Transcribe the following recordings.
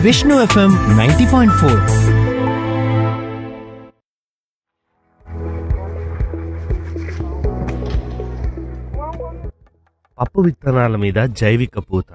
Vishnu FM ninety point four పప్పు విత్తనాల మీద జైవిక పూత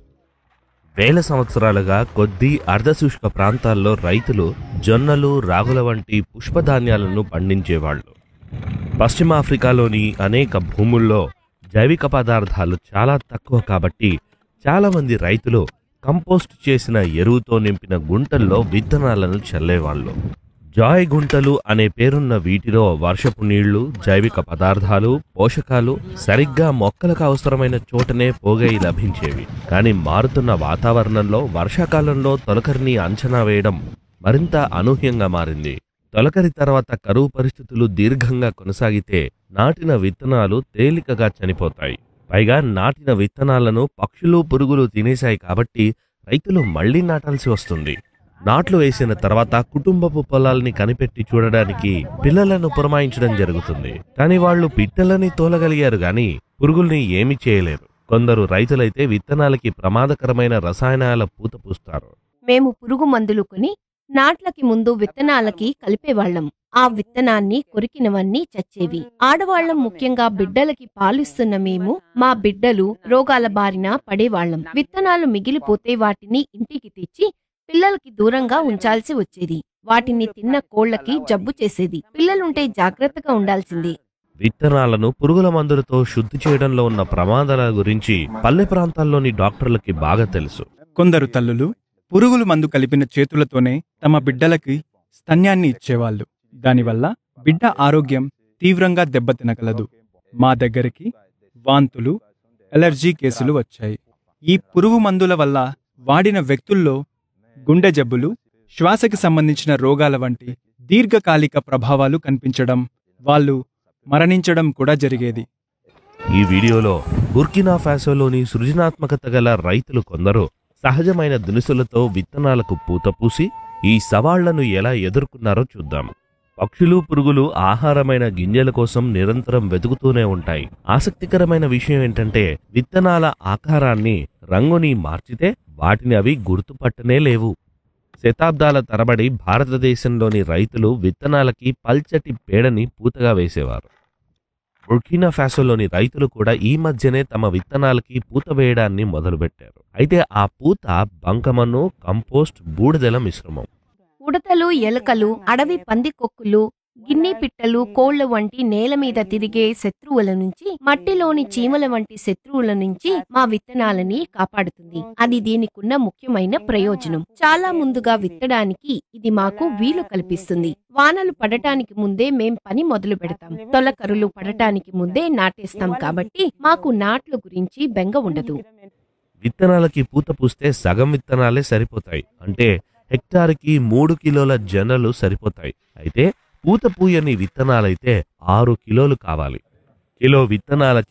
వేల సంవత్సరాలుగా కొద్ది అర్ధశుష్క ప్రాంతాల్లో రైతులు జొన్నలు రాగుల వంటి పుష్పధాన్యాలను పండించేవాళ్ళు పశ్చిమాఫ్రికాలోని అనేక భూముల్లో జైవిక పదార్థాలు చాలా తక్కువ కాబట్టి చాలామంది రైతులు కంపోస్ట్ చేసిన ఎరువుతో నింపిన గుంటల్లో విత్తనాలను చల్లేవాళ్ళు జాయ్ గుంటలు అనే పేరున్న వీటిలో వర్షపు నీళ్లు జైవిక పదార్థాలు పోషకాలు సరిగ్గా మొక్కలకు అవసరమైన చోటనే పోగై లభించేవి కానీ మారుతున్న వాతావరణంలో వర్షాకాలంలో తొలకరిని అంచనా వేయడం మరింత అనూహ్యంగా మారింది తొలకరి తర్వాత కరువు పరిస్థితులు దీర్ఘంగా కొనసాగితే నాటిన విత్తనాలు తేలికగా చనిపోతాయి పైగా నాటిన విత్తనాలను పక్షులు పురుగులు తినేశాయి కాబట్టి రైతులు మళ్లీ నాటాల్సి వస్తుంది నాట్లు వేసిన తర్వాత కుటుంబపు పొలాల్ని కనిపెట్టి చూడడానికి పిల్లలను పురమాయించడం జరుగుతుంది కానీ వాళ్ళు పిట్టలని తోలగలిగారు గాని పురుగుల్ని ఏమీ చేయలేరు కొందరు రైతులైతే విత్తనాలకి ప్రమాదకరమైన రసాయనాల పూత పూస్తారు మేము పురుగు మందులు కొని నాట్లకి ముందు విత్తనాలకి కలిపేవాళ్లం ఆ విత్తనాన్ని కొరికినవన్నీ చచ్చేవి ఆడవాళ్లం ముఖ్యంగా బిడ్డలకి పాలిస్తున్న మేము మా బిడ్డలు రోగాల బారిన పడేవాళ్లం విత్తనాలు మిగిలిపోతే వాటిని ఇంటికి తెచ్చి పిల్లలకి దూరంగా ఉంచాల్సి వచ్చేది వాటిని తిన్న కోళ్లకి జబ్బు చేసేది పిల్లలుంటే జాగ్రత్తగా ఉండాల్సింది విత్తనాలను పురుగుల మందులతో శుద్ధి చేయడంలో ఉన్న ప్రమాదాల గురించి పల్లె ప్రాంతాల్లోని డాక్టర్లకి బాగా తెలుసు కొందరు తల్లులు పురుగులు మందు కలిపిన చేతులతోనే తమ బిడ్డలకి స్తన్యాన్ని ఇచ్చేవాళ్ళు దానివల్ల బిడ్డ ఆరోగ్యం తీవ్రంగా దెబ్బతినగలదు మా దగ్గరికి వాంతులు ఎలర్జీ కేసులు వచ్చాయి ఈ పురుగు మందుల వల్ల వాడిన వ్యక్తుల్లో గుండె జబ్బులు శ్వాసకి సంబంధించిన రోగాల వంటి దీర్ఘకాలిక ప్రభావాలు కనిపించడం వాళ్ళు మరణించడం కూడా జరిగేది ఈ వీడియోలో బుర్కినా ఫాసోలోని సృజనాత్మకత గల రైతులు కొందరు సహజమైన దినుసులతో విత్తనాలకు పూత పూసి ఈ సవాళ్లను ఎలా ఎదుర్కొన్నారో చూద్దాం పక్షులు పురుగులు ఆహారమైన గింజల కోసం నిరంతరం వెతుకుతూనే ఉంటాయి ఆసక్తికరమైన విషయం ఏంటంటే విత్తనాల ఆకారాన్ని రంగుని మార్చితే వాటిని అవి గుర్తుపట్టనే లేవు శతాబ్దాల తరబడి భారతదేశంలోని రైతులు విత్తనాలకి పల్చటి పేడని పూతగా వేసేవారు బుర్కినా ఫాసోలోని రైతులు కూడా ఈ మధ్యనే తమ విత్తనాలకి పూత వేయడాన్ని మొదలుపెట్టారు అయితే ఆ పూత బంకమన్ను కంపోస్ట్ బూడిదల మిశ్రమం ఉడతలు ఎలుకలు అడవి పందికొక్కులు గిన్ని పిట్టలు కోళ్ల వంటి నేల మీద తిరిగే శత్రువుల నుంచి మట్టిలోని చీమల వంటి శత్రువుల నుంచి మా విత్తనాలని కాపాడుతుంది అది దీనికున్న ముఖ్యమైన ప్రయోజనం చాలా ముందుగా విత్తడానికి ఇది మాకు వీలు కల్పిస్తుంది వానలు పడటానికి ముందే మేం పని మొదలు పెడతాం తొలకరులు పడటానికి ముందే నాటేస్తాం కాబట్టి మాకు నాట్ల గురించి బెంగ ఉండదు విత్తనాలకి పూత పూస్తే సగం విత్తనాలే సరిపోతాయి అంటే హెక్టార్కి మూడు కిలోల జొన్నలు సరిపోతాయి అయితే పూత పూయని విత్తనాలైతే ఆరు కిలోలు కావాలి కిలో విత్తనాలకి